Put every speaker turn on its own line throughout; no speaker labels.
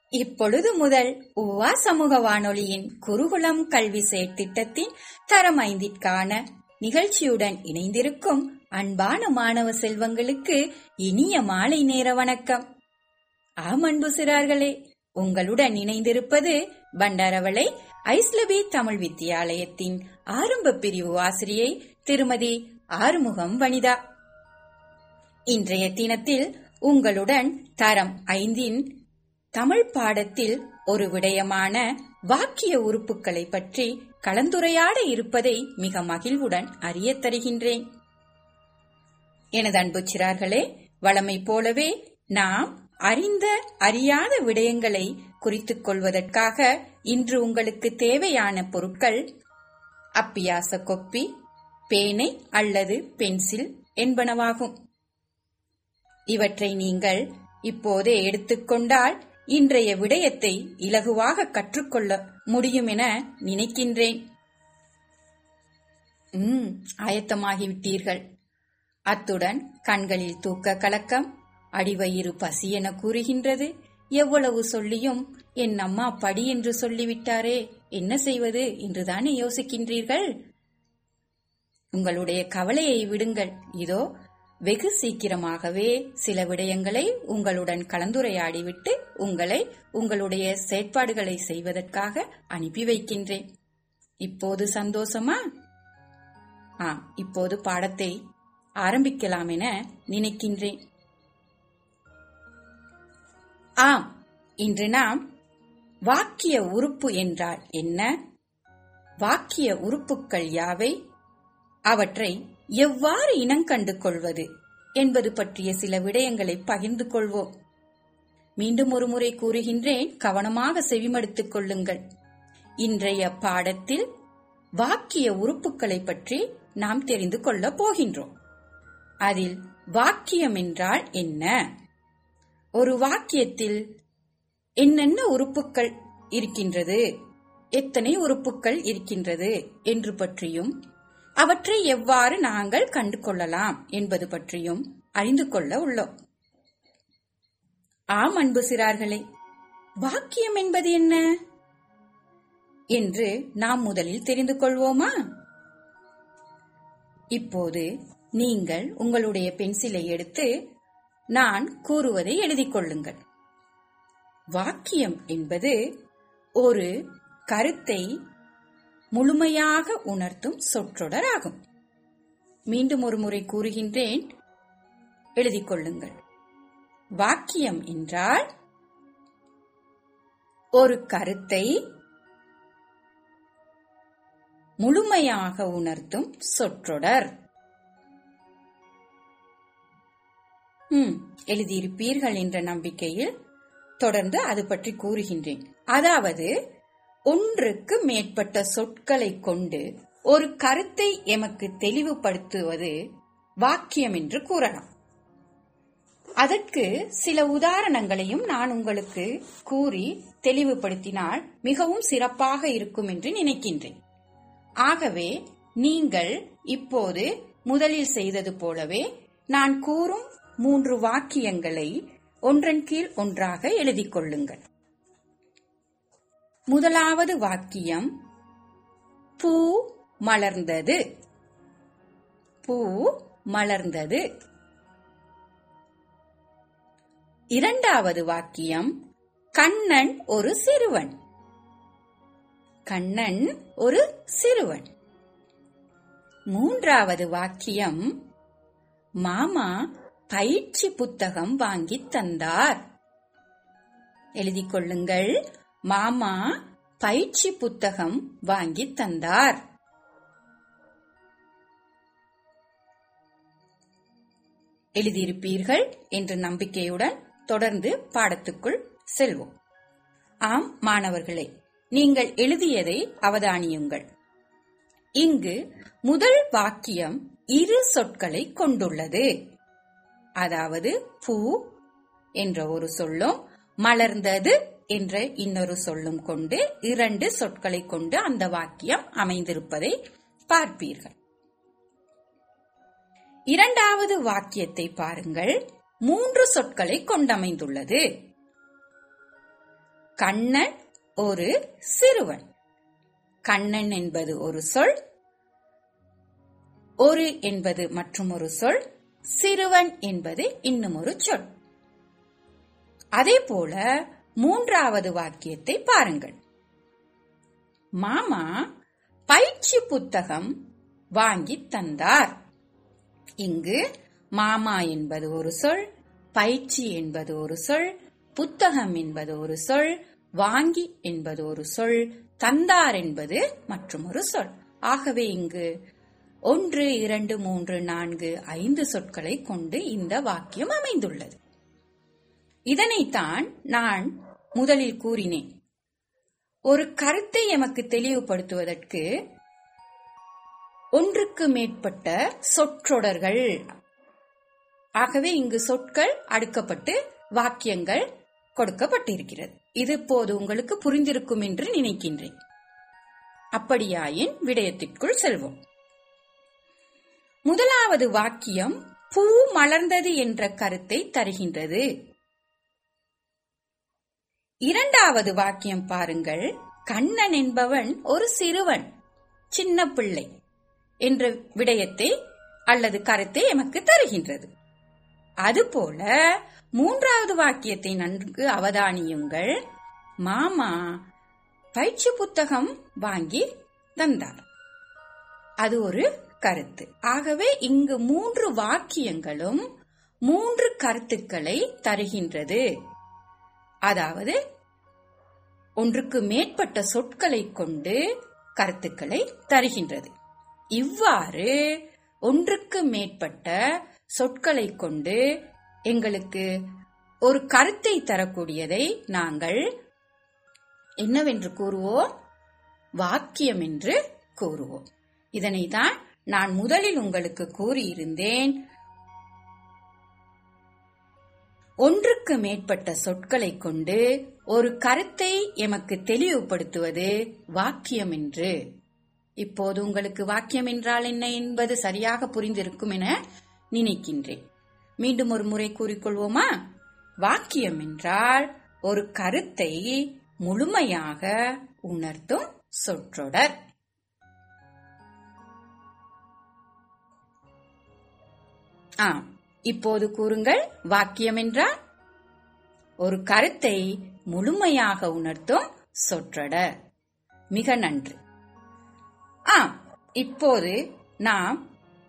இப்பொழுது முதல் உவா சமூக வானொலியின் குருகுலம் கல்வி செயற்திட்டத்தின் தரம் ஐந்திற்கான நிகழ்ச்சியுடன் இணைந்திருக்கும் அன்பான மாணவ செல்வங்களுக்கு இனிய மாலை நேர வணக்கம் ஆம் அன்பு சிறார்களே உங்களுடன் இணைந்திருப்பது பண்டாரவளை ஐஸ்லபி தமிழ் வித்தியாலயத்தின் ஆரம்ப பிரிவு ஆசிரியை திருமதி ஆறுமுகம் வனிதா இன்றைய தினத்தில் உங்களுடன் தரம் ஐந்தின் தமிழ் பாடத்தில் ஒரு விடயமான வாக்கிய உறுப்புகளை பற்றி கலந்துரையாட இருப்பதை மிக மகிழ்வுடன் அறிய தருகின்றேன் எனது அன்பு சிறார்களே வளமை போலவே நாம் அறிந்த அறியாத விடயங்களை குறித்துக் கொள்வதற்காக இன்று உங்களுக்கு தேவையான பொருட்கள் அப்பியாச கொப்பி பேனை அல்லது பென்சில் என்பனவாகும் இவற்றை நீங்கள் இப்போதே எடுத்துக்கொண்டால் இன்றைய விடயத்தை இலகுவாக கற்றுக்கொள்ள முடியும் என நினைக்கின்றேன் உம் ஆயத்தமாகிவிட்டீர்கள் அத்துடன் கண்களில் தூக்க கலக்கம் அடிவயிறு பசி என கூறுகின்றது எவ்வளவு சொல்லியும் என் அம்மா படி என்று சொல்லிவிட்டாரே என்ன செய்வது என்றுதானே யோசிக்கின்றீர்கள் உங்களுடைய கவலையை விடுங்கள் இதோ வெகு சீக்கிரமாகவே சில விடயங்களை உங்களுடன் கலந்துரையாடிவிட்டு உங்களை உங்களுடைய செயற்பாடுகளை செய்வதற்காக அனுப்பி வைக்கின்றேன் இப்போது சந்தோஷமா ஆம் இப்போது பாடத்தை ஆரம்பிக்கலாம் என நினைக்கின்றேன் ஆம் இன்று நாம் வாக்கிய உறுப்பு என்றால் என்ன வாக்கிய உறுப்புக்கள் யாவை அவற்றை எவ்வாறு இனங்கண்டு கொள்வது என்பது பற்றிய சில விடயங்களை பகிர்ந்து கொள்வோம் மீண்டும் ஒரு முறை கூறுகின்றேன் கவனமாக செவிமடுத்துக் கொள்ளுங்கள் இன்றைய பாடத்தில் வாக்கிய உறுப்புகளை பற்றி நாம் தெரிந்து கொள்ளப் போகின்றோம் அதில் வாக்கியம் என்றால் என்ன ஒரு வாக்கியத்தில் என்னென்ன உறுப்புகள் இருக்கின்றது எத்தனை உறுப்புகள் இருக்கின்றது என்று பற்றியும் அவற்றை எவ்வாறு நாங்கள் கண்டு கொள்ளலாம் என்பது பற்றியும் அறிந்து கொள்ள உள்ளோம் ஆம் அன்பு சிறார்களே வாக்கியம் என்பது என்ன என்று நாம் முதலில் தெரிந்து கொள்வோமா இப்போது நீங்கள் உங்களுடைய பென்சிலை எடுத்து நான் கூறுவதை எழுதிக் கொள்ளுங்கள் வாக்கியம் என்பது ஒரு கருத்தை முழுமையாக உணர்த்தும் சொற்றொடர் ஆகும் மீண்டும் ஒரு முறை கூறுகின்றேன் எழுதிக் கொள்ளுங்கள் வாக்கியம் என்றால் ஒரு கருத்தை முழுமையாக உணர்த்தும் சொற்றொடர் ம் எழுதியிருப்பீர்கள் என்ற நம்பிக்கையில் தொடர்ந்து அது பற்றி கூறுகின்றேன் அதாவது ஒன்றுக்கு மேற்பட்ட சொற்களை கொண்டு ஒரு கருத்தை எமக்கு தெளிவுபடுத்துவது வாக்கியம் என்று கூறலாம் அதற்கு சில உதாரணங்களையும் நான் உங்களுக்கு கூறி தெளிவுபடுத்தினால் மிகவும் சிறப்பாக இருக்கும் என்று நினைக்கின்றேன் ஆகவே நீங்கள் இப்போது முதலில் செய்தது போலவே நான் கூறும் மூன்று வாக்கியங்களை ஒன்றன் கீழ் ஒன்றாக எழுதிக் கொள்ளுங்கள் முதலாவது வாக்கியம் பூ மலர்ந்தது பூ மலர்ந்தது இரண்டாவது வாக்கியம் கண்ணன் ஒரு சிறுவன் கண்ணன் ஒரு சிறுவன் மூன்றாவது வாக்கியம் மாமா பயிற்சி புத்தகம் வாங்கி தந்தார் எழுதிக் கொள்ளுங்கள் மாமா பயிற்சி புத்தகம் வாங்கி தந்தார் எழுதியிருப்பீர்கள் என்ற நம்பிக்கையுடன் தொடர்ந்து பாடத்துக்குள் செல்வோம் ஆம் மாணவர்களே நீங்கள் எழுதியதை அவதானியுங்கள் இங்கு முதல் வாக்கியம் இரு சொற்களை கொண்டுள்ளது அதாவது பூ என்ற ஒரு சொல்லும் மலர்ந்தது என்ற இன்னொரு சொல்லும் கொண்டு இரண்டு சொற்களை கொண்டு அந்த வாக்கியம் அமைந்திருப்பதை பார்ப்பீர்கள் இரண்டாவது வாக்கியத்தை பாருங்கள் மூன்று சொற்களை கொண்டமைந்துள்ளது கண்ணன் ஒரு சிறுவன் கண்ணன் என்பது ஒரு சொல் ஒரு என்பது மற்றும் ஒரு சொல் சிறுவன் என்பது இன்னும் ஒரு சொல் அதே போல மூன்றாவது வாக்கியத்தை பாருங்கள் மாமா பயிற்சி புத்தகம் வாங்கி தந்தார் இங்கு மாமா என்பது ஒரு சொல் பயிற்சி என்பது ஒரு சொல் புத்தகம் என்பது ஒரு சொல் வாங்கி என்பது ஒரு சொல் தந்தார் என்பது மற்றும் ஒரு சொல் ஆகவே இங்கு ஒன்று இரண்டு மூன்று நான்கு ஐந்து சொற்களை கொண்டு இந்த வாக்கியம் அமைந்துள்ளது இதனைத்தான் நான் முதலில் கூறினேன் ஒரு கருத்தை எமக்கு தெளிவுபடுத்துவதற்கு ஒன்றுக்கு மேற்பட்ட சொற்றொடர்கள் ஆகவே இங்கு சொற்கள் அடுக்கப்பட்டு வாக்கியங்கள் கொடுக்கப்பட்டிருக்கிறது இது இப்போது உங்களுக்கு புரிந்திருக்கும் என்று நினைக்கின்றேன் அப்படியாயின் விடயத்திற்குள் செல்வோம் முதலாவது வாக்கியம் பூ மலர்ந்தது என்ற கருத்தை தருகின்றது இரண்டாவது வாக்கியம் பாருங்கள் கண்ணன் என்பவன் ஒரு சிறுவன் சின்ன பிள்ளை என்ற விடயத்தை அல்லது கருத்தை எமக்கு தருகின்றது அதுபோல மூன்றாவது வாக்கியத்தை நன்கு அவதானியுங்கள் மாமா பயிற்சி புத்தகம் வாங்கி தந்தார் அது ஒரு கருத்து ஆகவே இங்கு மூன்று வாக்கியங்களும் மூன்று கருத்துக்களை தருகின்றது அதாவது ஒன்றுக்கு மேற்பட்ட சொற்களை கொண்டு கருத்துக்களை தருகின்றது இவ்வாறு ஒன்றுக்கு மேற்பட்ட சொற்களை கொண்டு எங்களுக்கு ஒரு கருத்தை தரக்கூடியதை நாங்கள் என்னவென்று கூறுவோம் வாக்கியம் என்று கூறுவோம் இதனைதான் நான் முதலில் உங்களுக்கு கூறியிருந்தேன் ஒன்றுக்கு மேற்பட்ட சொற்களை கொண்டு ஒரு கருத்தை எமக்கு தெளிவுபடுத்துவது வாக்கியம் என்று இப்போது உங்களுக்கு வாக்கியம் என்றால் என்ன என்பது சரியாக புரிந்திருக்கும் என நினைக்கின்றேன் மீண்டும் ஒரு முறை கூறிக்கொள்வோமா வாக்கியம் என்றால் ஒரு கருத்தை முழுமையாக உணர்த்தும் சொற்றொடர் ஆ இப்போது கூறுங்கள் வாக்கியம் என்றால் ஒரு கருத்தை முழுமையாக உணர்த்தும் சொற்றொடர் மிக நன்று ஆ இப்போது நாம்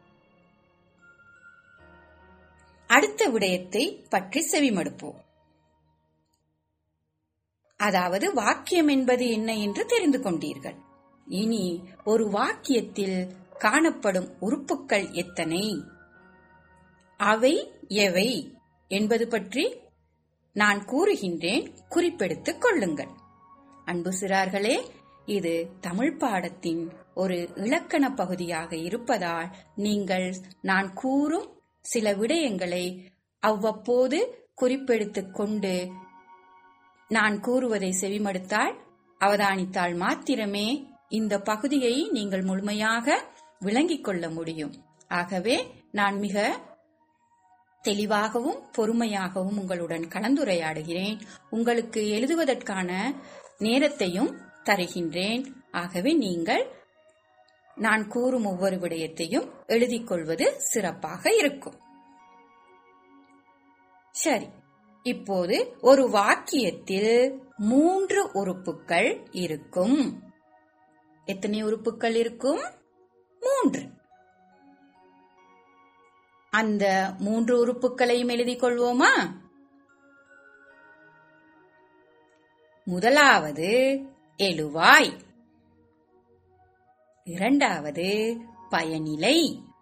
அடுத்த விடயத்தை பற்றி செவிமடுப்போம் அதாவது வாக்கியம் என்பது என்ன என்று தெரிந்து கொண்டீர்கள் இனி ஒரு வாக்கியத்தில் காணப்படும் உறுப்புக்கள் எத்தனை அவை எவை என்பது பற்றி நான் கூறுகின்றேன் குறிப்பெடுத்துக் கொள்ளுங்கள் அன்பு சிறார்களே இது தமிழ் பாடத்தின் ஒரு இலக்கண பகுதியாக இருப்பதால் நீங்கள் நான் கூறும் சில விடயங்களை அவ்வப்போது குறிப்பெடுத்துக் கொண்டு நான் கூறுவதை செவிமடுத்தால் அவதானித்தால் மாத்திரமே இந்த பகுதியை நீங்கள் முழுமையாக விளங்கிக் கொள்ள முடியும் ஆகவே நான் மிக தெளிவாகவும் பொறுமையாகவும் உங்களுடன் கலந்துரையாடுகிறேன் உங்களுக்கு எழுதுவதற்கான நேரத்தையும் தருகின்றேன் ஆகவே நீங்கள் நான் கூறும் ஒவ்வொரு விடயத்தையும் எழுதிக் கொள்வது சிறப்பாக இருக்கும் சரி இப்போது ஒரு வாக்கியத்தில் மூன்று உறுப்புக்கள் இருக்கும் எத்தனை உறுப்புக்கள் இருக்கும் மூன்று அந்த மூன்று உறுப்புகளையும் எழுதிக் கொள்வோமா முதலாவது எழுவாய் இரண்டாவது பயனிலை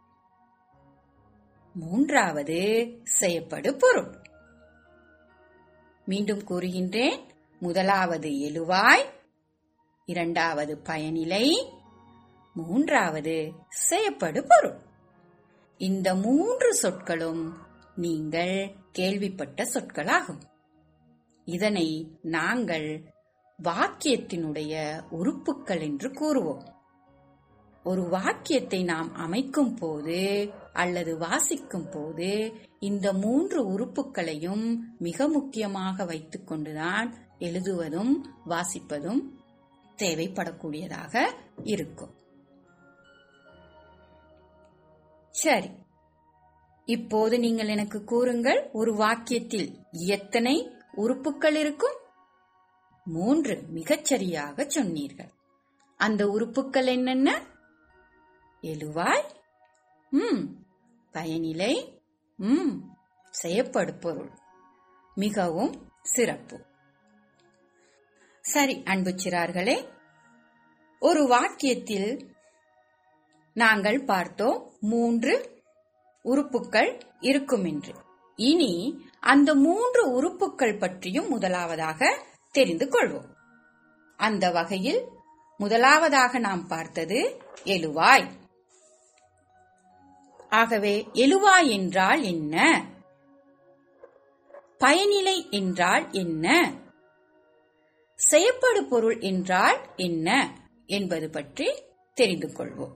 மூன்றாவது செய்யப்படு பொருள் மீண்டும் கூறுகின்றேன் முதலாவது எழுவாய் இரண்டாவது பயனிலை மூன்றாவது செய்யப்படு பொருள் இந்த மூன்று சொற்களும் நீங்கள் கேள்விப்பட்ட சொற்களாகும் இதனை நாங்கள் வாக்கியத்தினுடைய உறுப்புக்கள் என்று கூறுவோம் ஒரு வாக்கியத்தை நாம் அமைக்கும் போது அல்லது வாசிக்கும் போது இந்த மூன்று உறுப்புகளையும் மிக முக்கியமாக வைத்துக் கொண்டுதான் எழுதுவதும் வாசிப்பதும் தேவைப்படக்கூடியதாக இருக்கும் சரி இப்போது நீங்கள் எனக்கு கூறுங்கள் ஒரு வாக்கியத்தில் எத்தனை உறுப்புகள் இருக்கும் மூன்று மிகச்சரியாக சொன்னீர்கள் அந்த உறுப்புகள் என்னென்ன எழுவாய் ம் பயனிலை ம் செய்யப்படு பொருள் மிகவும் சிறப்பு சரி அன்பு சிறார்களே ஒரு வாக்கியத்தில் நாங்கள் பார்த்தோம் மூன்று உறுப்புகள் இருக்கும் என்று இனி அந்த மூன்று உறுப்புகள் பற்றியும் முதலாவதாக தெரிந்து கொள்வோம் அந்த வகையில் முதலாவதாக நாம் பார்த்தது எழுவாய் ஆகவே எழுவாய் என்றால் என்ன பயனிலை என்றால் என்ன செய்யப்படு பொருள் என்றால் என்ன என்பது பற்றி தெரிந்து கொள்வோம்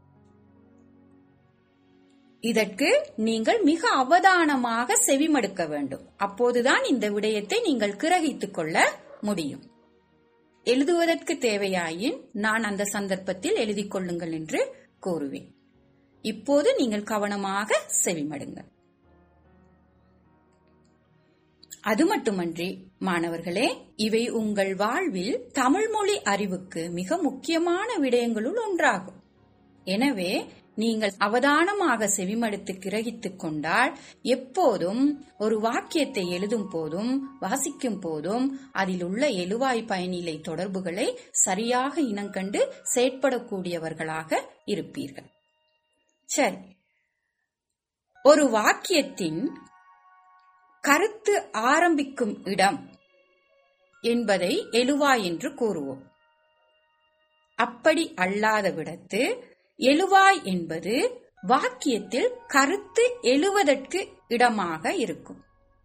இதற்கு நீங்கள் மிக அவதானமாக செவிமடுக்க வேண்டும் அப்போதுதான் இந்த விடயத்தை நீங்கள் கிரகித்துக் கொள்ள முடியும் எழுதுவதற்கு தேவையாயின் நான் அந்த சந்தர்ப்பத்தில் எழுதிக் கொள்ளுங்கள் என்று கூறுவேன் இப்போது நீங்கள் கவனமாக செவிமடுங்கள் அது மட்டுமன்றி மாணவர்களே இவை உங்கள் வாழ்வில் தமிழ் மொழி அறிவுக்கு மிக முக்கியமான விடயங்களுள் ஒன்றாகும் எனவே நீங்கள் அவதானமாக செவிமடுத்து கிரகித்துக் கொண்டால் எப்போதும் ஒரு வாக்கியத்தை எழுதும் போதும் வாசிக்கும் போதும் அதில் உள்ள எழுவாய் பயனிலை தொடர்புகளை சரியாக இனங்கண்டு செயற்படக்கூடியவர்களாக இருப்பீர்கள் சரி ஒரு வாக்கியத்தின் கருத்து ஆரம்பிக்கும் இடம் என்பதை எழுவாய் என்று கூறுவோம் அப்படி அல்லாத விடத்து எழுவாய் என்பது வாக்கியத்தில் கருத்து எழுவதற்கு இடமாக இருக்கும்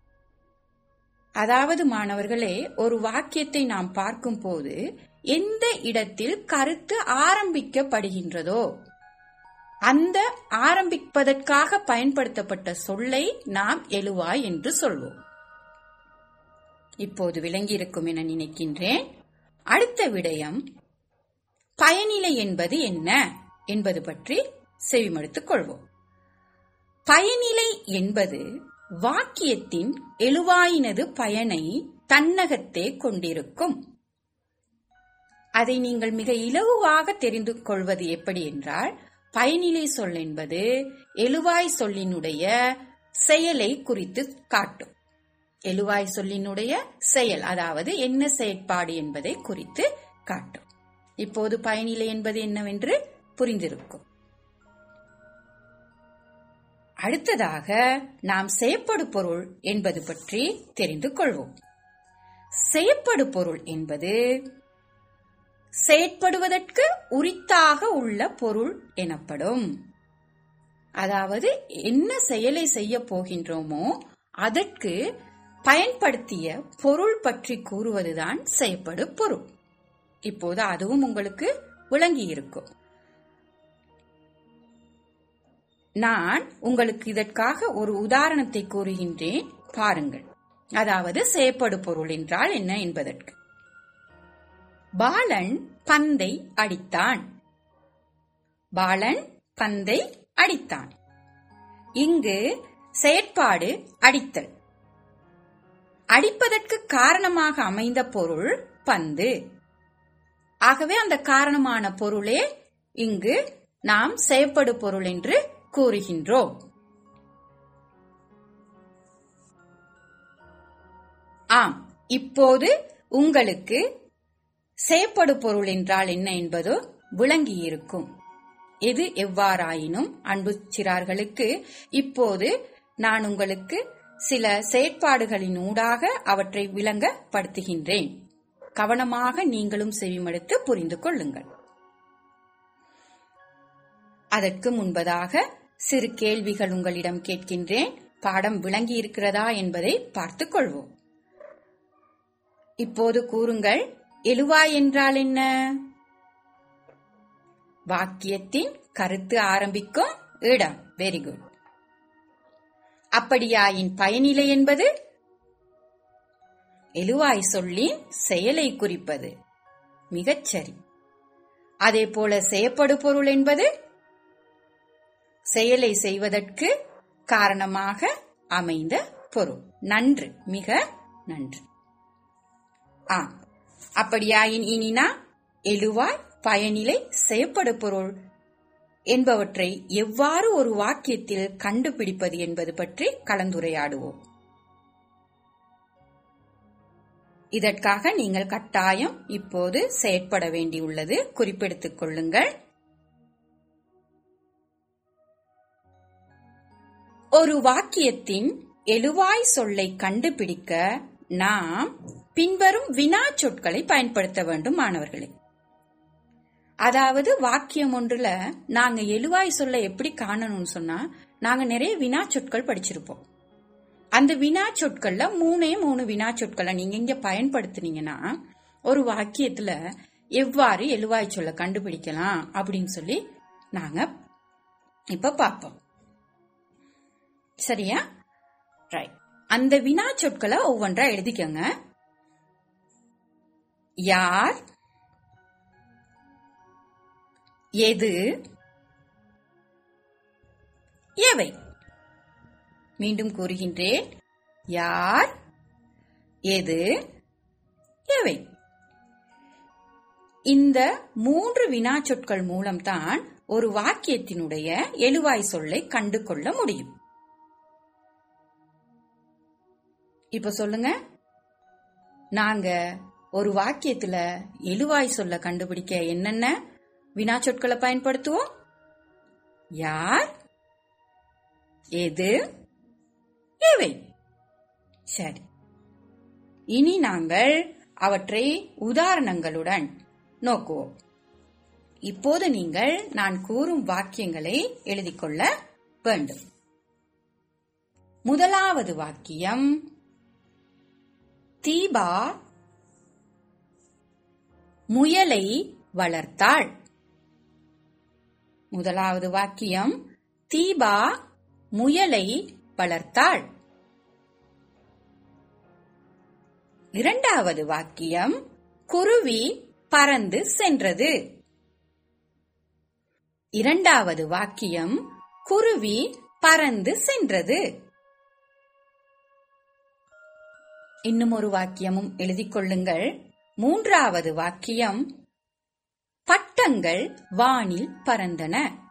அதாவது மாணவர்களே ஒரு வாக்கியத்தை நாம் பார்க்கும் போது எந்த இடத்தில் கருத்து ஆரம்பிக்கப்படுகின்றதோ அந்த ஆரம்பிப்பதற்காக பயன்படுத்தப்பட்ட சொல்லை நாம் எழுவாய் என்று சொல்வோம் இப்போது விளங்கியிருக்கும் என நினைக்கின்றேன் அடுத்த விடயம் பயனிலை என்பது என்ன என்பது பற்றி செவிமடுத்துக் கொள்வோம் பயனிலை என்பது வாக்கியத்தின் எழுவாயினது பயனை தன்னகத்தே கொண்டிருக்கும் அதை நீங்கள் மிக இலகுவாக தெரிந்து கொள்வது எப்படி என்றால் பயனிலை சொல் என்பது எழுவாய் சொல்லினுடைய செயலை குறித்து காட்டும் எழுவாய் சொல்லினுடைய செயல் அதாவது என்ன செயற்பாடு என்பதை குறித்து காட்டும் இப்போது பயனிலை என்பது என்னவென்று புரிந்திருக்கும் அடுத்ததாக நாம் செய்யப்படு பொருள் என்பது பற்றி தெரிந்து கொள்வோம் செய்யப்படு பொருள் என்பது செயற்படுவதற்கு உரித்தாக உள்ள பொருள் எனப்படும் அதாவது என்ன செயலை செய்ய போகின்றோமோ அதற்கு பயன்படுத்திய பொருள் பற்றி கூறுவதுதான் செய்யப்படு பொருள் இப்போது அதுவும் உங்களுக்கு விளங்கி இருக்கும் நான் உங்களுக்கு இதற்காக ஒரு உதாரணத்தை கூறுகின்றேன் பாருங்கள் அதாவது செயற்படு பொருள் என்றால் என்ன என்பதற்கு பாலன் பந்தை அடித்தான் பாலன் பந்தை அடித்தான் இங்கு செயற்பாடு அடித்தல் அடிப்பதற்கு காரணமாக அமைந்த பொருள் பந்து ஆகவே அந்த காரணமான பொருளே இங்கு நாம் செயற்படு பொருள் என்று கூறுகின்றோம் ஆம் இப்போது உங்களுக்கு செயற்படு பொருள் என்றால் என்ன என்பது விளங்கியிருக்கும் எது எவ்வாறாயினும் அன்பு சிறார்களுக்கு இப்போது நான் உங்களுக்கு சில செயற்பாடுகளின் ஊடாக அவற்றை விளங்கப்படுத்துகின்றேன் கவனமாக நீங்களும் செவிமடுத்து புரிந்து கொள்ளுங்கள் அதற்கு முன்பதாக சிறு கேள்விகள் உங்களிடம் கேட்கின்றேன் பாடம் விளங்கி இருக்கிறதா என்பதை பார்த்துக் கொள்வோம் இப்போது கூறுங்கள் எழுவாய் என்றால் என்ன வாக்கியத்தின் கருத்து ஆரம்பிக்கும் இடம் வெரி குட் அப்படியாயின் பயனிலை என்பது எழுவாய் சொல்லின் செயலை குறிப்பது மிகச்சரி அதே போல செய்யப்படு பொருள் என்பது செயலை செய்வதற்கு காரணமாக அமைந்த பொருள் நன்று மிக நன்று ஆ அப்படியாயின் இனினா எழுவாய் பயனிலை செய்யப்படு பொருள் என்பவற்றை எவ்வாறு ஒரு வாக்கியத்தில் கண்டுபிடிப்பது என்பது பற்றி கலந்துரையாடுவோம் இதற்காக நீங்கள் கட்டாயம் இப்போது செயற்பட வேண்டியுள்ளது குறிப்பெடுத்துக் கொள்ளுங்கள் ஒரு வாக்கியத்தின் எழுவாய் சொல்லை கண்டுபிடிக்க நாம் பின்வரும் வினா சொற்களை பயன்படுத்த வேண்டும் மாணவர்களே அதாவது வாக்கியம் ஒன்றுல நாங்க எழுவாய் சொல்ல எப்படி காணணும்னு சொன்னா நாங்க நிறைய வினா சொற்கள் படிச்சிருப்போம் அந்த வினா சொற்கள்ல மூணே மூணு வினா சொற்களை நீங்க இங்க பயன்படுத்தினீங்கன்னா ஒரு வாக்கியத்துல எவ்வாறு எழுவாய் சொல்ல கண்டுபிடிக்கலாம் அப்படின்னு சொல்லி நாங்க இப்ப பார்ப்போம் சரியா ரைட் அந்த வினா சொற்களை ஒவ்வொன்றா எழுதிக்கங்க யார் எது எவை மீண்டும் கூறுகின்றேன் யார் எது எவை இந்த மூன்று வினா சொற்கள் மூலம்தான் ஒரு வாக்கியத்தினுடைய எழுவாய் சொல்லை கண்டு கொள்ள முடியும் இப்ப சொல்லுங்க நாங்க ஒரு வாக்கியத்துல எழுவாய் சொல்ல கண்டுபிடிக்க என்னென்ன வினா சொற்களை பயன்படுத்துவோம் யார் எது எவை சரி இனி நாங்கள் அவற்றை உதாரணங்களுடன் நோக்குவோம் இப்போது நீங்கள் நான் கூறும் வாக்கியங்களை எழுதிக் கொள்ள வேண்டும் முதலாவது வாக்கியம் தீபா முயலை வளர்த்தாள் முதலாவது வாக்கியம் தீபா முயலை வளர்த்தாள் இரண்டாவது வாக்கியம் குருவி பறந்து சென்றது இரண்டாவது வாக்கியம் குருவி பறந்து சென்றது இன்னும் ஒரு வாக்கியமும் எழுதிக் கொள்ளுங்கள் மூன்றாவது வாக்கியம் பட்டங்கள் வானில் பறந்தன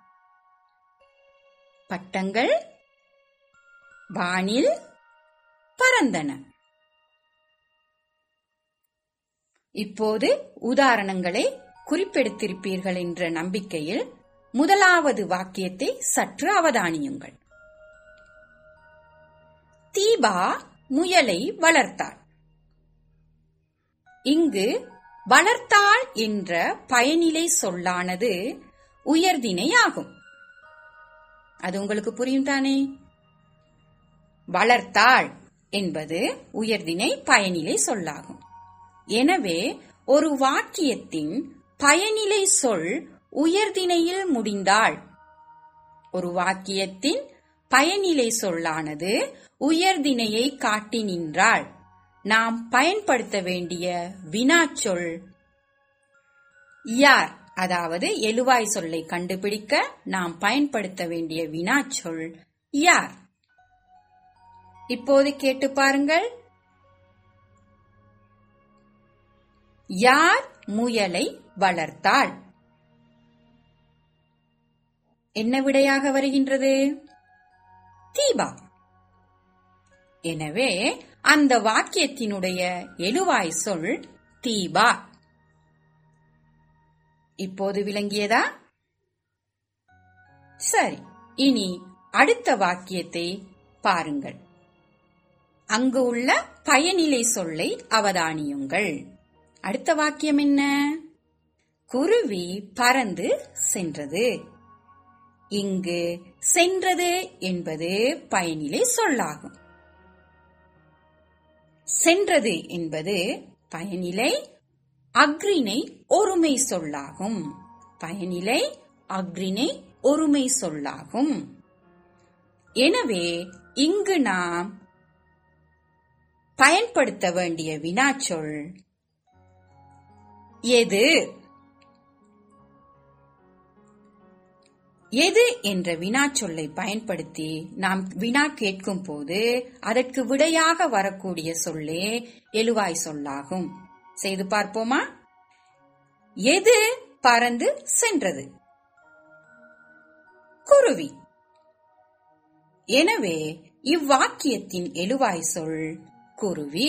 பட்டங்கள் வானில் பறந்தன இப்போது உதாரணங்களை குறிப்பெடுத்திருப்பீர்கள் என்ற நம்பிக்கையில் முதலாவது வாக்கியத்தை சற்று அவதானியுங்கள் தீபா முயலை வளர்த்தாள் இங்கு வளர்த்தாள் என்ற பயனிலை சொல்லானது உயர்தினை ஆகும் அது உங்களுக்கு புரியும் தானே வளர்த்தாள் என்பது உயர்தினை பயனிலை சொல்லாகும் எனவே ஒரு வாக்கியத்தின் பயனிலை சொல் உயர்தினையில் முடிந்தாள் ஒரு வாக்கியத்தின் பயனிலை சொல்லானது உயர்தினையை காட்டி நின்றாள் நாம் பயன்படுத்த வேண்டிய வினாச்சொல் யார் அதாவது எழுவாய் சொல்லை கண்டுபிடிக்க நாம் பயன்படுத்த வேண்டிய வினாச்சொல் யார் இப்போது கேட்டு பாருங்கள் யார் முயலை வளர்த்தாள் என்ன விடையாக வருகின்றது தீபா எனவே அந்த வாக்கியத்தினுடைய எழுவாய் சொல் தீபா இப்போது விளங்கியதா சரி இனி அடுத்த வாக்கியத்தை பாருங்கள் அங்கு உள்ள பயனிலை சொல்லை அவதானியுங்கள் அடுத்த வாக்கியம் என்ன குருவி பறந்து சென்றது இங்கு சென்றது என்பது பயனிலை சொல்லாகும் சென்றது என்பது பயனிலை அக்ரிணை ஒருமை சொல்லாகும் பயனிலை அக்ரிணை ஒருமை சொல்லாகும் எனவே இங்கு நாம் பயன்படுத்த வேண்டிய வினாச்சொல் எது எது என்ற வினாச்சொல்லை பயன்படுத்தி நாம் வினா கேட்கும் போது அதற்கு விடையாக வரக்கூடிய சொல்லே எழுவாய் சொல்லாகும் செய்து பார்ப்போமா எது பறந்து சென்றது குருவி எனவே இவ்வாக்கியத்தின் எழுவாய் சொல் குருவி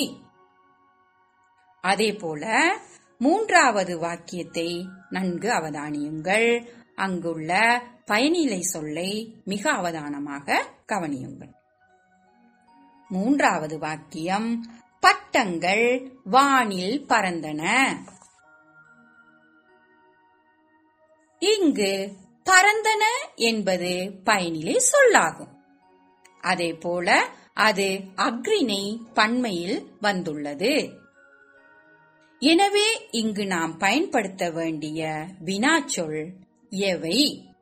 அதேபோல மூன்றாவது வாக்கியத்தை நன்கு அவதானியுங்கள் அங்குள்ள பயனிலை சொல்லை மிக அவதானமாக கவனியுங்கள் மூன்றாவது வாக்கியம் பட்டங்கள் வானில் பறந்தன இங்கு பறந்தன என்பது பயனிலை சொல்லாகும் அதேபோல அது அக்ரிணை பன்மையில் வந்துள்ளது எனவே இங்கு நாம் பயன்படுத்த வேண்டிய வினாச்சொல் எவை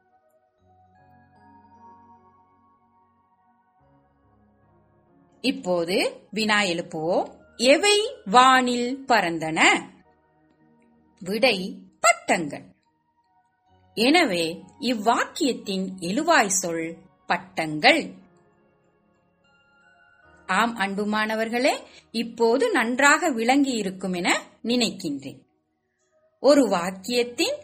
இப்போது வினா எழுப்புவோம் எவை வானில் பறந்தன விடை பட்டங்கள் எனவே இவ்வாக்கியத்தின் எழுவாய் சொல் பட்டங்கள் ஆம் அன்புமானவர்களே இப்போது நன்றாக விளங்கி இருக்கும் என நினைக்கின்றேன் ஒரு வாக்கியத்தின்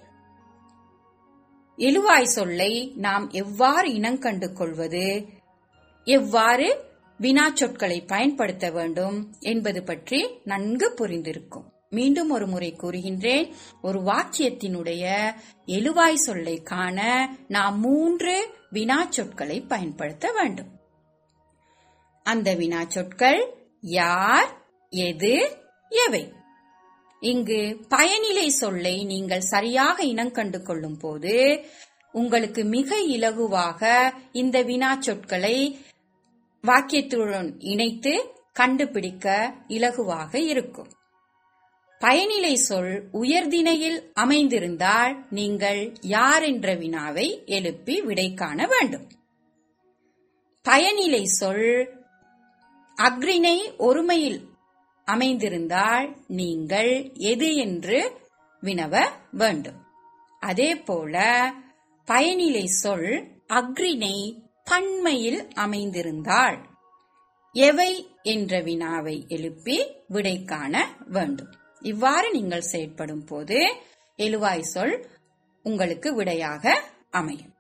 எழுவாய் சொல்லை நாம் எவ்வாறு இனங்கண்டு கொள்வது எவ்வாறு வினா சொற்களை பயன்படுத்த வேண்டும் என்பது பற்றி நன்கு புரிந்திருக்கும் மீண்டும் ஒரு முறை கூறுகின்றேன் ஒரு வாக்கியத்தினுடைய எழுவாய் சொல்லை காண நாம் மூன்று வினா சொற்களை பயன்படுத்த வேண்டும் அந்த வினா சொற்கள் யார் எது எவை இங்கு பயனிலை சொல்லை நீங்கள் சரியாக இனங்கண்டு கொள்ளும் போது உங்களுக்கு மிக இலகுவாக இந்த வினா சொற்களை வாக்கியத்துடன் இணைத்து கண்டுபிடிக்க இலகுவாக இருக்கும் பயனிலை சொல் உயர்திணையில் அமைந்திருந்தால் நீங்கள் யார் என்ற வினாவை எழுப்பி விடை காண வேண்டும் பயனிலை சொல் அக்ரிணை ஒருமையில் அமைந்திருந்தால் நீங்கள் எது என்று வினவ வேண்டும் அதேபோல பயனிலை சொல் அக்ரிணை பன்மையில் அமைந்திருந்தால் எவை என்ற வினாவை எழுப்பி விடை காண வேண்டும் இவ்வாறு நீங்கள் செயற்படும் போது எழுவாய் சொல் உங்களுக்கு விடையாக அமையும்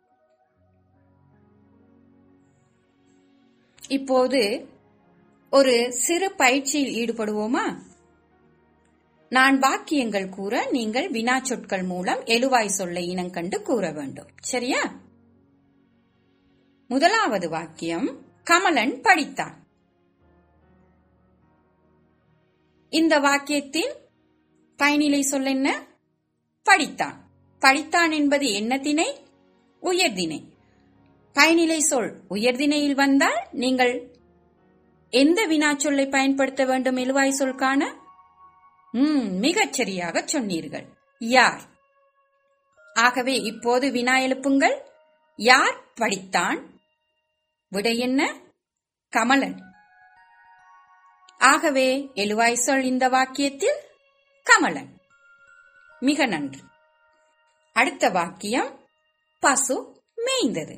இப்போது ஒரு சிறு பயிற்சியில் ஈடுபடுவோமா நான் வாக்கியங்கள் கூற நீங்கள் வினா சொற்கள் மூலம் எழுவாய் சொல்லை இனங்கண்டு கூற வேண்டும் சரியா முதலாவது வாக்கியம் கமலன் படித்தான் இந்த வாக்கியத்தில் பயனிலை சொல் என்ன படித்தான் படித்தான் என்பது என்ன திணை உயர்திணை பயனிலை சொல் உயர்திணையில் வந்தால் நீங்கள் எந்த வினாச்சொல்லை பயன்படுத்த வேண்டும் எழுவாய் சொல் காண ம் மிகச் சரியாக சொன்னீர்கள் யார் ஆகவே இப்போது வினா எழுப்புங்கள் யார் படித்தான் விடை என்ன கமலன் ஆகவே எழுவாய் சொல் இந்த வாக்கியத்தில் கமலன் மிக நன்று அடுத்த வாக்கியம் பசு மேய்ந்தது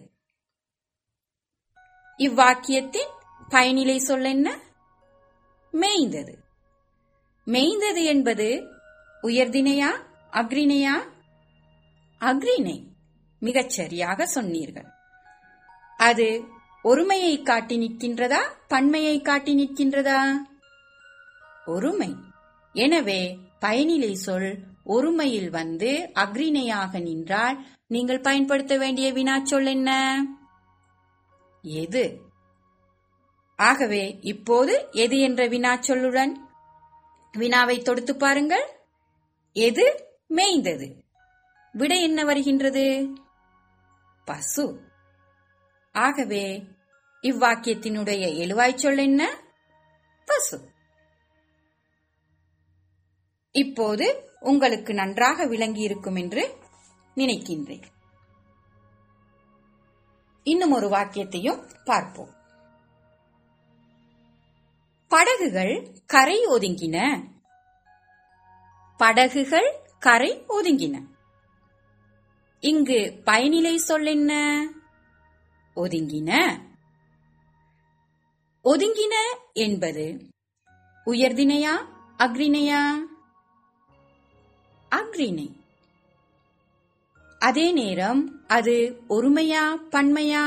இவ்வாக்கியத்தின் பயனிலை சொல் என்ன மேய்ந்தது மேய்ந்தது என்பது உயர்தினையா அக்ரிணையா அக்ரிணை மிகச் சரியாக சொன்னீர்கள் அது ஒருமையை காட்டி நிற்கின்றதா பன்மையை காட்டி நிற்கின்றதா ஒருமை எனவே பயனிலை சொல் ஒருமையில் வந்து அக்ரிணையாக நின்றால் நீங்கள் பயன்படுத்த வேண்டிய வினாச்சொல் என்ன எது ஆகவே இப்போது எது என்ற வினாச்சொல்லுடன் வினாவை தொடுத்து பாருங்கள் எது மேய்ந்தது விடை என்ன வருகின்றது பசு ஆகவே இவ்வாக்கியத்தினுடைய எழுவாய் சொல் என்ன பசு இப்போது உங்களுக்கு நன்றாக விளங்கி இருக்கும் என்று நினைக்கின்றேன் இன்னும் ஒரு வாக்கியத்தையும் பார்ப்போம் படகுகள் கரை ஒதுங்கின படகுகள் கரை ஒதுங்கின இங்கு பயனிலை சொல் என்ன ஒதுங்கின ஒதுங்கின என்பது உயர்தினையா அக்ரிணையா அக்ரிணை அதே நேரம் அது ஒருமையா பன்மையா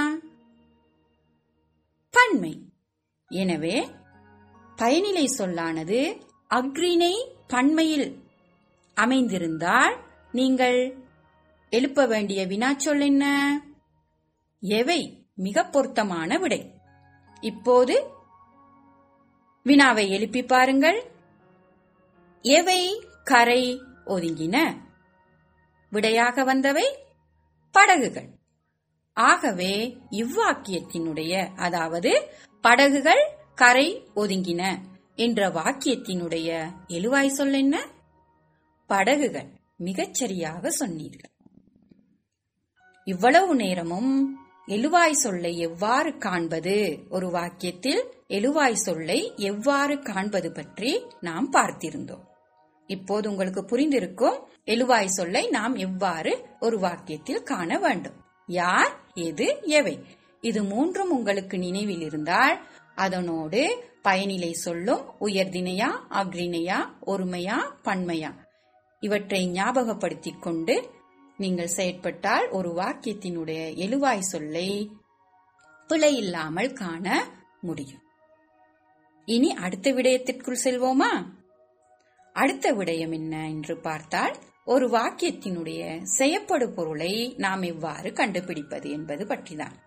பன்மை எனவே பயனிலை சொல்லானது அக்ரிணை பன்மையில் அமைந்திருந்தால் நீங்கள் எழுப்ப வேண்டிய வினாச்சொல் என்ன எவை மிக பொருத்தமான விடை இப்போது வினாவை எழுப்பி பாருங்கள் எவை கரை ஒதுங்கின விடையாக வந்தவை படகுகள் ஆகவே இவ்வாக்கியத்தினுடைய அதாவது படகுகள் கரை ஒதுங்கின என்ற வாக்கியத்தினுடைய எழுவாய் சொல் என்ன படகுகள் மிகச்சரியாக சொன்னீர்கள் இவ்வளவு நேரமும் எழுவாய் சொல்லை எவ்வாறு காண்பது ஒரு வாக்கியத்தில் எழுவாய் சொல்லை எவ்வாறு காண்பது பற்றி நாம் பார்த்திருந்தோம் இப்போது உங்களுக்கு புரிந்திருக்கும் எழுவாய் சொல்லை நாம் எவ்வாறு ஒரு வாக்கியத்தில் காண வேண்டும் யார் எது எவை இது மூன்றும் உங்களுக்கு நினைவில் இருந்தால் அதனோடு பயனிலை சொல்லும் உயர்தினையா அக்ரிணையா ஒருமையா பன்மையா இவற்றை ஞாபகப்படுத்திக் கொண்டு நீங்கள் செயற்பட்டால் ஒரு வாக்கியத்தினுடைய எழுவாய் சொல்லை பிழையில்லாமல் காண முடியும் இனி அடுத்த விடயத்திற்குள் செல்வோமா அடுத்த விடயம் என்ன என்று பார்த்தால் ஒரு வாக்கியத்தினுடைய செய்யப்படு பொருளை நாம் எவ்வாறு கண்டுபிடிப்பது என்பது பற்றிதான்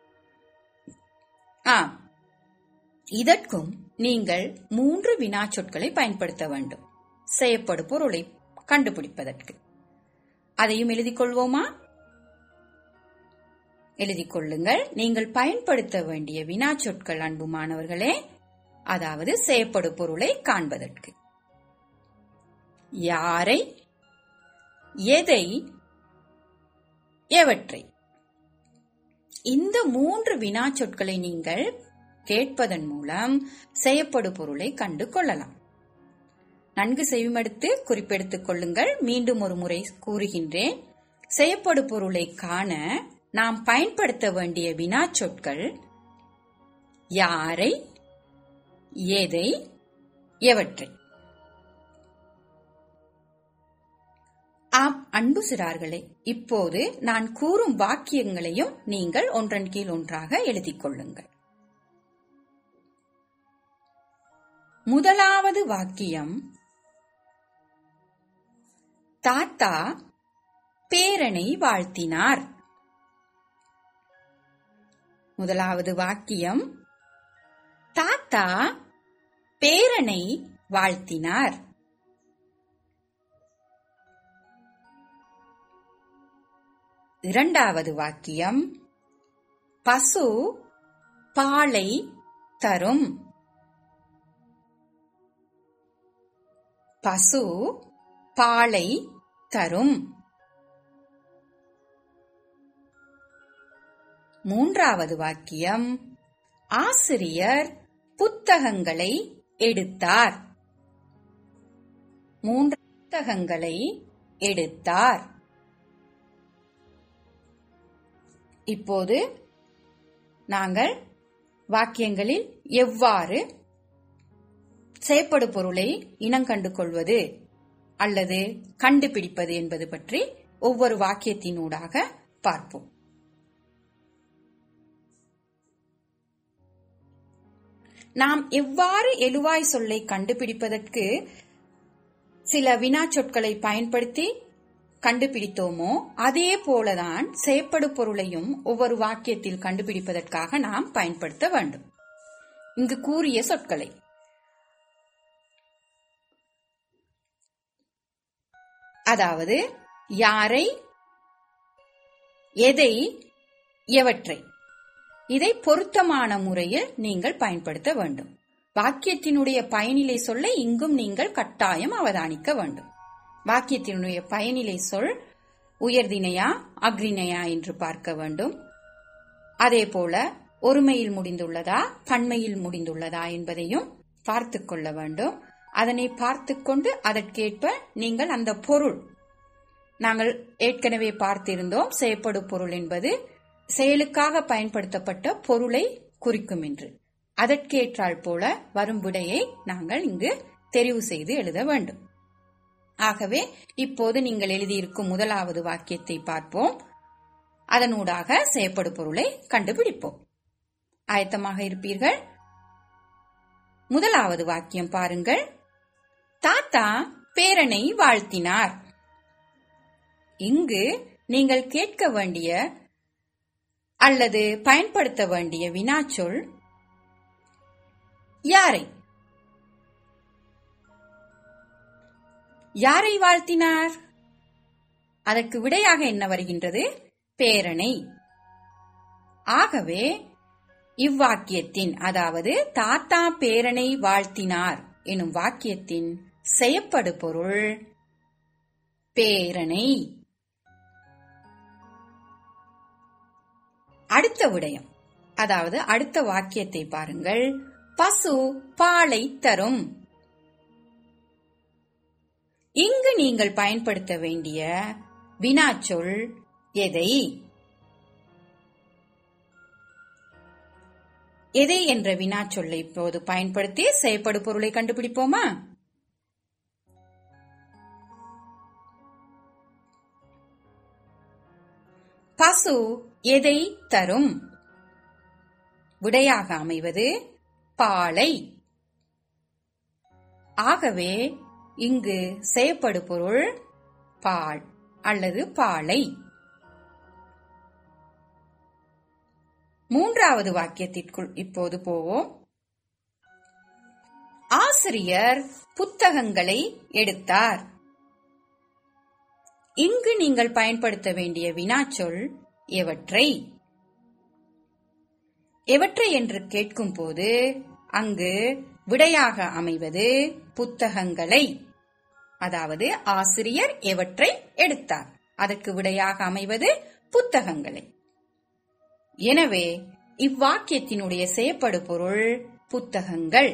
ஆம் இதற்கும் நீங்கள் மூன்று வினாச்சொற்களை பயன்படுத்த வேண்டும் செய்யப்படு பொருளை கண்டுபிடிப்பதற்கு அதையும் எழுதிக் கொள்வோமா எழுதிக் கொள்ளுங்கள் நீங்கள் பயன்படுத்த வேண்டிய வினாச்சொற்கள் அன்பு மாணவர்களே அதாவது செய்யப்படு பொருளை காண்பதற்கு யாரை எதை எவற்றை இந்த மூன்று வினாச்சொற்களை நீங்கள் கேட்பதன் மூலம் செய்யப்படு பொருளை கண்டு கொள்ளலாம் நன்கு செவிமடுத்து குறிப்பெடுத்துக் கொள்ளுங்கள் மீண்டும் ஒரு முறை கூறுகின்றேன் செய்யப்படு பொருளை காண நாம் பயன்படுத்த வேண்டிய வினாச்சொற்கள் யாரை எதை எவற்றை ஆம் அன்பு சிறார்களே இப்போது நான் கூறும் வாக்கியங்களையும் நீங்கள் ஒன்றன் கீழ் ஒன்றாக எழுதிக் கொள்ளுங்கள் முதலாவது வாக்கியம் தாத்தா பேரனை வாழ்த்தினார் முதலாவது வாக்கியம் தாத்தா பேரனை வாழ்த்தினார் இரண்டாவது வாக்கியம் பசு பாலை தரும் பசு பாலை தரும் மூன்றாவது வாக்கியம் ஆசிரியர் புத்தகங்களை எடுத்தார் மூன்று புத்தகங்களை எடுத்தார் இப்போது நாங்கள் வாக்கியங்களில் எவ்வாறு செயற்படு பொருளை இனங்கண்டு கொள்வது அல்லது கண்டுபிடிப்பது என்பது பற்றி ஒவ்வொரு வாக்கியத்தினூடாக பார்ப்போம் நாம் எவ்வாறு எழுவாய் சொல்லை கண்டுபிடிப்பதற்கு சில வினாச்சொற்களை பயன்படுத்தி கண்டுபிடித்தோமோ அதே போலதான் செயற்படு பொருளையும் ஒவ்வொரு வாக்கியத்தில் கண்டுபிடிப்பதற்காக நாம் பயன்படுத்த வேண்டும் இங்கு கூறிய சொற்களை அதாவது யாரை எதை எவற்றை இதை பொருத்தமான முறையில் நீங்கள் பயன்படுத்த வேண்டும் வாக்கியத்தினுடைய பயனிலை சொல்லை இங்கும் நீங்கள் கட்டாயம் அவதானிக்க வேண்டும் வாக்கியத்தினுடைய பயனிலை சொல் உயர்தினையா அக்ரிணையா என்று பார்க்க வேண்டும் அதே போல ஒருமையில் முடிந்துள்ளதா பன்மையில் முடிந்துள்ளதா என்பதையும் பார்த்து கொள்ள வேண்டும் அதனை பார்த்து கொண்டு அதற்கேற்ப நீங்கள் அந்த பொருள் நாங்கள் ஏற்கனவே பார்த்திருந்தோம் செயற்படு பொருள் என்பது செயலுக்காக பயன்படுத்தப்பட்ட பொருளை குறிக்கும் என்று அதற்கேற்றால் போல வரும் விடையை நாங்கள் இங்கு தெரிவு செய்து எழுத வேண்டும் ஆகவே இப்போது நீங்கள் எழுதியிருக்கும் முதலாவது வாக்கியத்தை பார்ப்போம் அதனூடாக செயற்படு பொருளை கண்டுபிடிப்போம் ஆயத்தமாக இருப்பீர்கள் முதலாவது வாக்கியம் பாருங்கள் தாத்தா பேரனை வாழ்த்தினார் இங்கு நீங்கள் கேட்க வேண்டிய அல்லது பயன்படுத்த வேண்டிய வினாச்சொல் யாரை யாரை வாழ்த்தினார் அதற்கு விடையாக என்ன வருகின்றது பேரனை ஆகவே இவ்வாக்கியத்தின் அதாவது தாத்தா பேரனை வாழ்த்தினார் எனும் வாக்கியத்தின் செயப்படு பொருள் பேரனை அடுத்த விடயம் அதாவது அடுத்த வாக்கியத்தை பாருங்கள் பசு பாலை தரும் இங்கு நீங்கள் பயன்படுத்த வேண்டிய வினாச்சொல் எதை எதை என்ற வினாச்சொல்லை இப்போது பயன்படுத்தி செயற்படு பொருளை கண்டுபிடிப்போமா பசு எதை தரும் விடையாக அமைவது பாலை ஆகவே இங்கு செயற்படு பொருள் பால் அல்லது பாலை மூன்றாவது வாக்கியத்திற்குள் இப்போது போவோம் ஆசிரியர் புத்தகங்களை எடுத்தார் இங்கு நீங்கள் பயன்படுத்த வேண்டிய வினாச்சொல் எவற்றை எவற்றை என்று கேட்கும் போது அங்கு விடையாக அமைவது புத்தகங்களை அதாவது ஆசிரியர் எவற்றை எடுத்தார் அதற்கு விடையாக அமைவது புத்தகங்களை எனவே இவ்வாக்கியத்தினுடைய செயற்படு பொருள் புத்தகங்கள்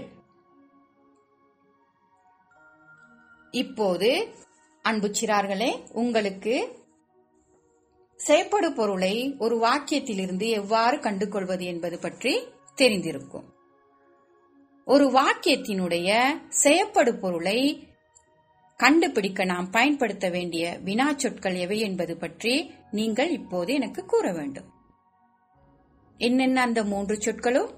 இப்போது அன்பு சிறார்களே உங்களுக்கு செயற்படு பொருளை ஒரு வாக்கியத்திலிருந்து எவ்வாறு கண்டுகொள்வது என்பது பற்றி தெரிந்திருக்கும் ஒரு வாக்கியத்தினுடைய செயற்படு பொருளை கண்டுபிடிக்க நாம் பயன்படுத்த வேண்டிய வினாச்சொற்கள் எவை என்பது பற்றி நீங்கள் இப்போது எனக்கு கூற வேண்டும் என்னென்ன அந்த மூன்று சொற்களும்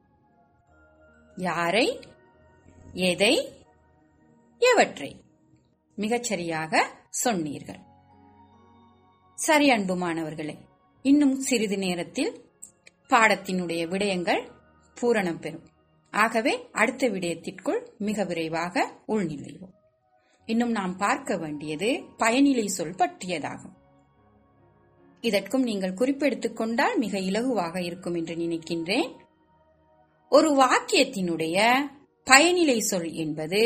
யாரை எதை எவற்றை மிகச்சரியாக சொன்னீர்கள் சரி அன்புமானவர்களே இன்னும் சிறிது நேரத்தில் பாடத்தினுடைய விடயங்கள் பூரணம் பெறும் ஆகவே அடுத்த விடயத்திற்குள் மிக விரைவாக உள்நிலைவோம் இன்னும் நாம் பார்க்க வேண்டியது பயனிலை சொல் பற்றியதாகும் இதற்கும் நீங்கள் குறிப்பெடுத்துக் கொண்டால் மிக இலகுவாக இருக்கும் என்று நினைக்கின்றேன் ஒரு வாக்கியத்தினுடைய பயனிலை சொல் என்பது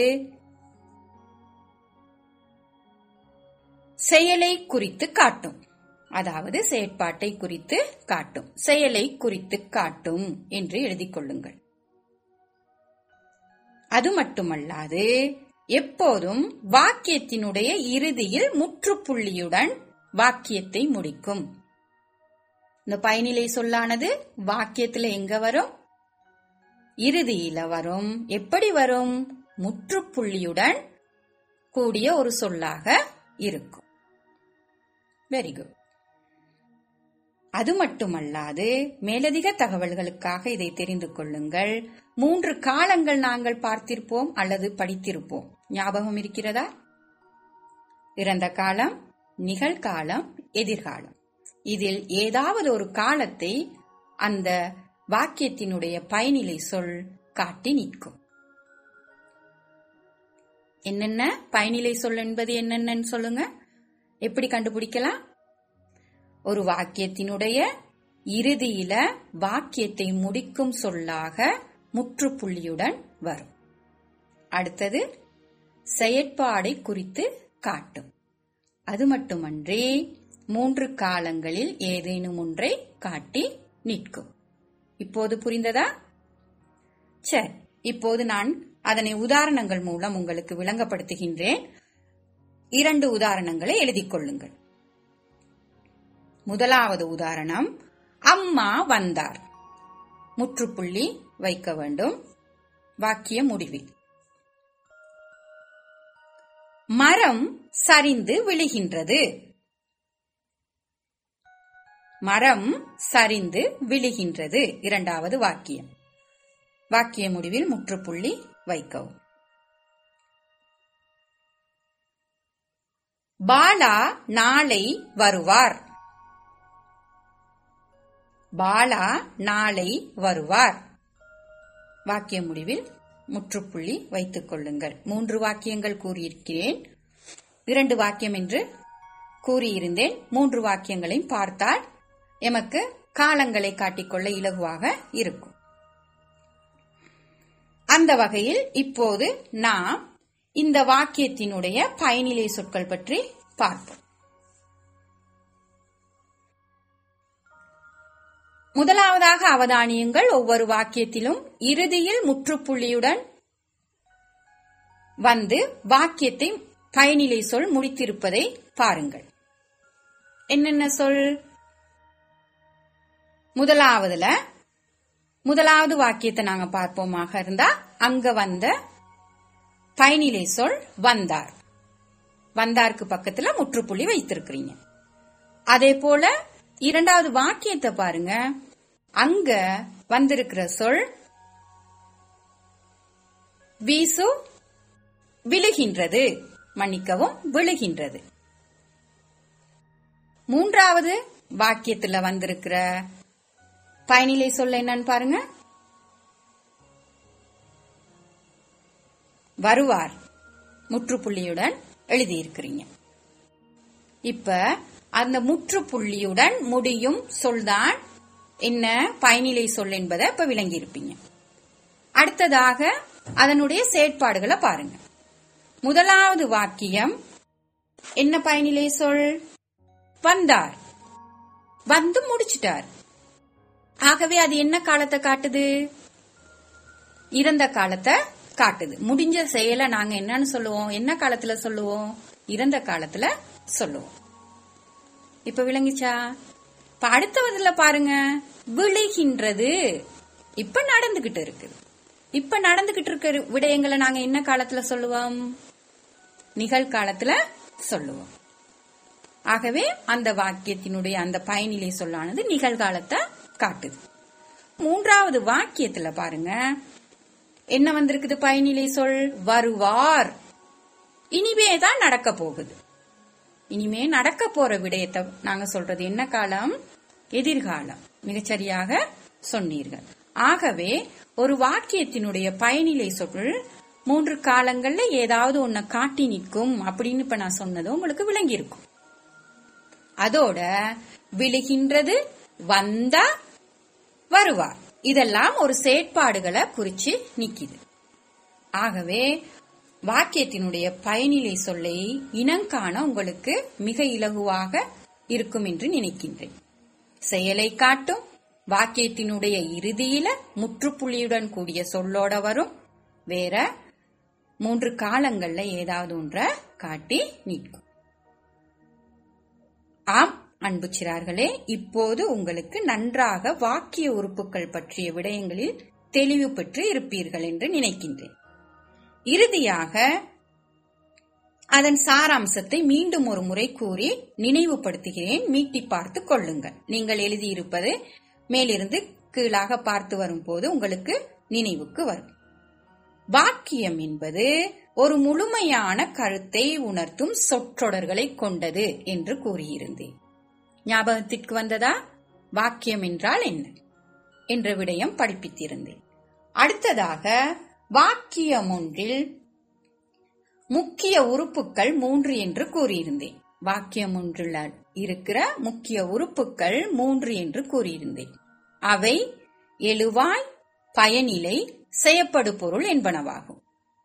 செயலை குறித்து காட்டும் அதாவது செயற்பாட்டை குறித்து காட்டும் செயலை குறித்து காட்டும் என்று எழுதிக் கொள்ளுங்கள் அது மட்டுமல்லாது எப்போதும் வாக்கியத்தினுடைய இறுதியில் முற்றுப்புள்ளியுடன் வாக்கியத்தை முடிக்கும் இந்த பயனிலை சொல்லானது வாக்கியத்துல எங்க வரும் இறுதியில வரும் எப்படி வரும் முற்றுப்புள்ளியுடன் கூடிய ஒரு சொல்லாக இருக்கும் வெரி குட் அது மட்டுமல்லாது மேலதிக தகவல்களுக்காக இதை தெரிந்து கொள்ளுங்கள் மூன்று காலங்கள் நாங்கள் பார்த்திருப்போம் அல்லது படித்திருப்போம் ஞாபகம் இருக்கிறதா இறந்த காலம் நிகழ்காலம் எதிர்காலம் இதில் ஏதாவது ஒரு காலத்தை அந்த வாக்கியத்தினுடைய பயனிலை சொல் காட்டி நிற்கும் என்னென்ன பயனிலை சொல் என்பது என்னென்னு சொல்லுங்க எப்படி கண்டுபிடிக்கலாம் ஒரு வாக்கியத்தினுடைய இறுதியில வாக்கியத்தை முடிக்கும் சொல்லாக முற்றுப்புள்ளியுடன் வரும் அடுத்தது செயற்பாடை குறித்து காட்டும் அது மட்டுமன்றி மூன்று காலங்களில் ஏதேனும் ஒன்றை காட்டி நிற்கும் இப்போது புரிந்ததா சரி இப்போது நான் அதனை உதாரணங்கள் மூலம் உங்களுக்கு விளங்கப்படுத்துகின்றேன் இரண்டு உதாரணங்களை எழுதிக் கொள்ளுங்கள் முதலாவது உதாரணம் அம்மா வந்தார் முற்றுப்புள்ளி வைக்க வேண்டும் வாக்கிய முடிவில் மரம் சரிந்து விழுகின்றது மரம் சரிந்து விழுகின்றது இரண்டாவது வாக்கியம் வாக்கிய முடிவில் முற்றுப்புள்ளி வைக்கவும் பாலா நாளை வருவார் பாலா நாளை வருவார் வாக்கிய முடிவில் முற்றுப்புள்ளி வைத்துக் கொள்ளுங்கள் மூன்று வாக்கியங்கள் கூறியிருக்கிறேன் இரண்டு வாக்கியம் என்று கூறியிருந்தேன் மூன்று வாக்கியங்களையும் பார்த்தால் எமக்கு காலங்களை காட்டிக்கொள்ள இலகுவாக இருக்கும் அந்த வகையில் இப்போது நாம் இந்த வாக்கியத்தினுடைய பயனிலை சொற்கள் பற்றி பார்ப்போம் முதலாவதாக அவதானியுங்கள் ஒவ்வொரு வாக்கியத்திலும் இறுதியில் முற்றுப்புள்ளியுடன் வந்து வாக்கியத்தை பயனிலை சொல் முடித்திருப்பதை பாருங்கள் என்னென்ன சொல் முதலாவதுல முதலாவது வாக்கியத்தை நாங்க பார்ப்போமாக இருந்தா அங்க வந்த பயனிலை சொல் வந்தார் வந்தாருக்கு பக்கத்துல முற்றுப்புள்ளி வைத்திருக்கிறீங்க அதே போல இரண்டாவது வாக்கியத்தை பாருங்க அங்க வந்திருக்கிற சொல் வீசு விழுகின்றது மன்னிக்கவும் விழுகின்றது மூன்றாவது வாக்கியத்துல வந்திருக்கிற பயனிலை சொல்ல என்னன்னு பாருங்க வருவார் முற்றுப்புள்ளியுடன் எழுதியிருக்கிறீங்க இப்ப அந்த முற்றுப்புள்ளியுடன் முடியும் சொல்தான் என்ன பயனிலை சொல் என்பதை இப்ப விளங்கி இருப்பீங்க அடுத்ததாக அதனுடைய செயற்பாடுகளை பாருங்க முதலாவது வாக்கியம் என்ன பயனிலை சொல் வந்தார் வந்து முடிச்சிட்டார் ஆகவே அது என்ன காலத்தை காட்டுது இறந்த காலத்தை காட்டுது முடிஞ்ச செயலை நாங்க என்னன்னு சொல்லுவோம் என்ன காலத்துல சொல்லுவோம் இறந்த காலத்துல சொல்லுவோம் இப்ப விளங்கிச்சா இப்ப அடுத்தவதுல பாருங்க விழுகின்றது இப்ப நடந்துகிட்டு இருக்கு இப்ப நடந்துகிட்டு இருக்க விடயங்களை நாங்க என்ன காலத்துல சொல்லுவோம் நிகழ்காலத்துல சொல்லுவோம் ஆகவே அந்த வாக்கியத்தினுடைய அந்த பயனிலை சொல்லானது நிகழ்காலத்தை காட்டுது மூன்றாவது வாக்கியத்துல பாருங்க என்ன வந்திருக்குது பயனிலை சொல் வருவார் இனிமே தான் நடக்க போகுது இனிமே நடக்க போற விடயத்தை நாங்க சொல்றது என்ன காலம் எதிர்காலம் மிகச்சரியாக சொன்னீர்கள் ஆகவே ஒரு வாக்கியத்தினுடைய பயனிலை சொல் மூன்று காலங்கள்ல ஏதாவது ஒன்ன காட்டி நிற்கும் அப்படின்னு இப்ப நான் சொன்னது உங்களுக்கு விளங்கி இருக்கும் அதோட விழுகின்றது வந்தா வருவார் இதெல்லாம் ஒரு செயற்பாடுகளை குறிச்சு நிக்குது ஆகவே வாக்கியத்தினுடைய பயனிலை சொல்லை இனங்காண உங்களுக்கு மிக இலகுவாக இருக்கும் என்று நினைக்கின்றேன் செயலை காட்டும் வாக்கியத்தினுடைய இறுதியில முற்றுப்புள்ளியுடன் கூடிய சொல்லோட வரும் வேற மூன்று காலங்கள்ல ஏதாவது ஒன்ற காட்டி நிற்கும் ஆம் அன்பு சிறார்களே இப்போது உங்களுக்கு நன்றாக வாக்கிய உறுப்புகள் பற்றிய விடயங்களில் தெளிவு பெற்று இருப்பீர்கள் என்று நினைக்கின்றேன் இறுதியாக அதன் சாராம்சத்தை மீண்டும் ஒரு முறை கூறி நினைவுபடுத்துகிறேன் மீட்டி பார்த்து கொள்ளுங்கள் நீங்கள் எழுதியிருப்பது மேலிருந்து கீழாக பார்த்து வரும்போது உங்களுக்கு நினைவுக்கு வரும் வாக்கியம் என்பது ஒரு முழுமையான கருத்தை உணர்த்தும் சொற்றொடர்களை கொண்டது என்று கூறியிருந்தேன் ஞாபகத்திற்கு வந்ததா வாக்கியம் என்றால் என்ன என்ற விடயம் படிப்பித்திருந்தேன் அடுத்ததாக வாக்கியம் ஒன்றில் முக்கிய உறுப்புகள் மூன்று என்று கூறியிருந்தேன் வாக்கியம் ஒன்றில் இருக்கிற முக்கிய உறுப்புகள் மூன்று என்று கூறியிருந்தேன் அவை எழுவாய் பயனிலை செய்யப்படு பொருள் என்பனவாகும்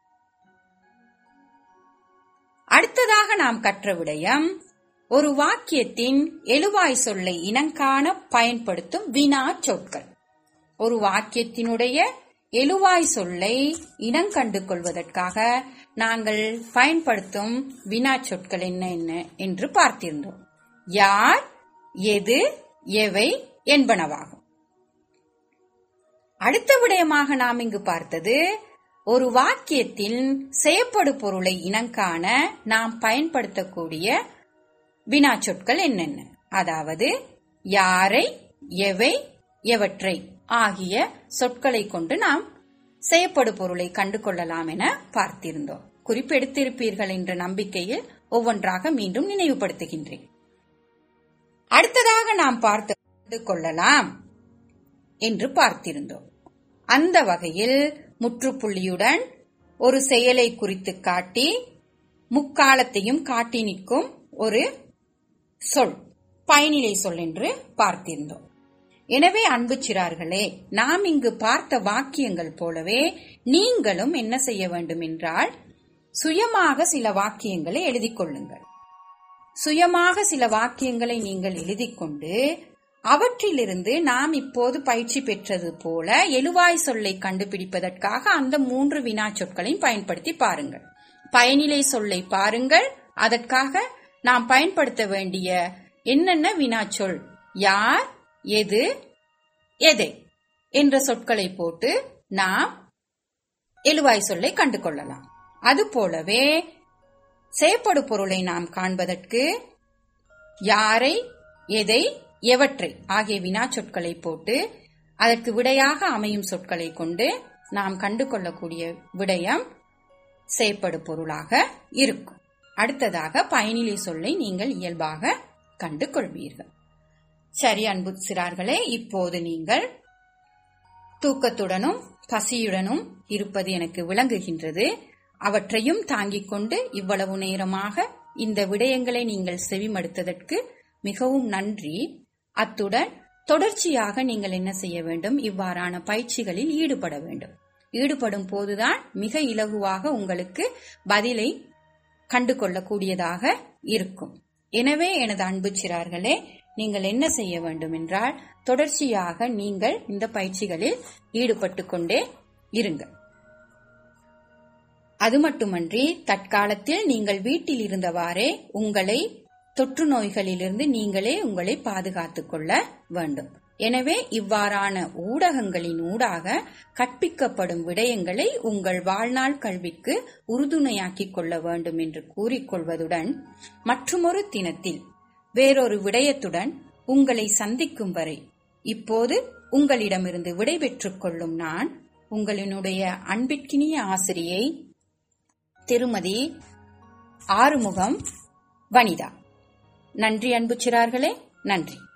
அடுத்ததாக நாம் கற்ற விடயம் ஒரு வாக்கியத்தின் எழுவாய் சொல்லை இனங்காண பயன்படுத்தும் வினா சொற்கள் ஒரு வாக்கியத்தினுடைய எழுவாய் சொல்லை இனங்கண்டு கொள்வதற்காக நாங்கள் பயன்படுத்தும் வினா சொற்கள் என்ன என்ன என்று பார்த்திருந்தோம் யார் எது எவை என்பனவாகும் அடுத்த விடயமாக நாம் இங்கு பார்த்தது ஒரு வாக்கியத்தில் செயப்படு பொருளை இனங்காண நாம் பயன்படுத்தக்கூடிய வினா சொற்கள் என்னென்ன அதாவது யாரை எவை எவற்றை ஆகிய சொற்களை கொண்டு நாம் செயப்படு பொருளை கண்டு கொள்ளலாம் என பார்த்திருந்தோம் குறிப்பெடுத்திருப்பீர்கள் என்ற நம்பிக்கையில் ஒவ்வொன்றாக மீண்டும் நினைவுபடுத்துகின்றேன் அடுத்ததாக நாம் பார்த்து கொள்ளலாம் என்று பார்த்திருந்தோம் அந்த வகையில் முற்றுப்புள்ளியுடன் ஒரு செயலை குறித்து காட்டி முக்காலத்தையும் காட்டி நிற்கும் ஒரு சொல் பயனிலை சொல் என்று பார்த்திருந்தோம் எனவே அன்பு சிறார்களே நாம் இங்கு பார்த்த வாக்கியங்கள் போலவே நீங்களும் என்ன செய்ய வேண்டும் என்றால் சுயமாக சில வாக்கியங்களை எழுதிக் கொள்ளுங்கள் சுயமாக சில வாக்கியங்களை நீங்கள் எழுதிக் கொண்டு அவற்றிலிருந்து நாம் இப்போது பயிற்சி பெற்றது போல எழுவாய் சொல்லை கண்டுபிடிப்பதற்காக அந்த மூன்று வினா சொற்களையும் பயன்படுத்தி பாருங்கள் பயனிலை சொல்லை பாருங்கள் அதற்காக நாம் பயன்படுத்த வேண்டிய என்னென்ன வினாச்சொல் யார் எது எதை என்ற சொற்களை போட்டு நாம் எழுவாய் சொல்லை கண்டு கொள்ளலாம் அதுபோலவே செயற்படு பொருளை நாம் காண்பதற்கு யாரை எதை எவற்றை ஆகிய வினா சொற்களை போட்டு அதற்கு விடையாக அமையும் சொற்களை கொண்டு நாம் கண்டு கொள்ளக்கூடிய விடயம் செயற்படு பொருளாக இருக்கும் அடுத்ததாக பயனிலை சொல்லை நீங்கள் இயல்பாக கண்டு கொள்வீர்கள் சரி அன்பு சிறார்களே இப்போது நீங்கள் தூக்கத்துடனும் பசியுடனும் இருப்பது எனக்கு விளங்குகின்றது அவற்றையும் தாங்கிக் கொண்டு இவ்வளவு நேரமாக இந்த விடயங்களை நீங்கள் செவிமடுத்ததற்கு மிகவும் நன்றி அத்துடன் தொடர்ச்சியாக நீங்கள் என்ன செய்ய வேண்டும் இவ்வாறான பயிற்சிகளில் ஈடுபட வேண்டும் ஈடுபடும் போதுதான் மிக இலகுவாக உங்களுக்கு பதிலை கண்டு கொள்ளக்கூடியதாக இருக்கும் எனவே எனது அன்பு சிறார்களே நீங்கள் என்ன செய்ய வேண்டும் என்றால் தொடர்ச்சியாக நீங்கள் இந்த பயிற்சிகளில் ஈடுபட்டு கொண்டே இருங்கள் அது மட்டுமன்றி தற்காலத்தில் நீங்கள் வீட்டில் இருந்தவாறே உங்களை தொற்று நோய்களிலிருந்து நீங்களே உங்களை பாதுகாத்துக் கொள்ள வேண்டும் எனவே இவ்வாறான ஊடகங்களின் ஊடாக கற்பிக்கப்படும் விடயங்களை உங்கள் வாழ்நாள் கல்விக்கு உறுதுணையாக்கிக் கொள்ள வேண்டும் என்று கூறிக்கொள்வதுடன் மற்றுமொரு தினத்தில் வேறொரு விடயத்துடன் உங்களை சந்திக்கும் வரை இப்போது உங்களிடமிருந்து விடைபெற்றுக் கொள்ளும் நான் உங்களினுடைய அன்பிற்கினிய ஆசிரியை திருமதி ஆறுமுகம் வனிதா நன்றி அன்பு சிறார்களே நன்றி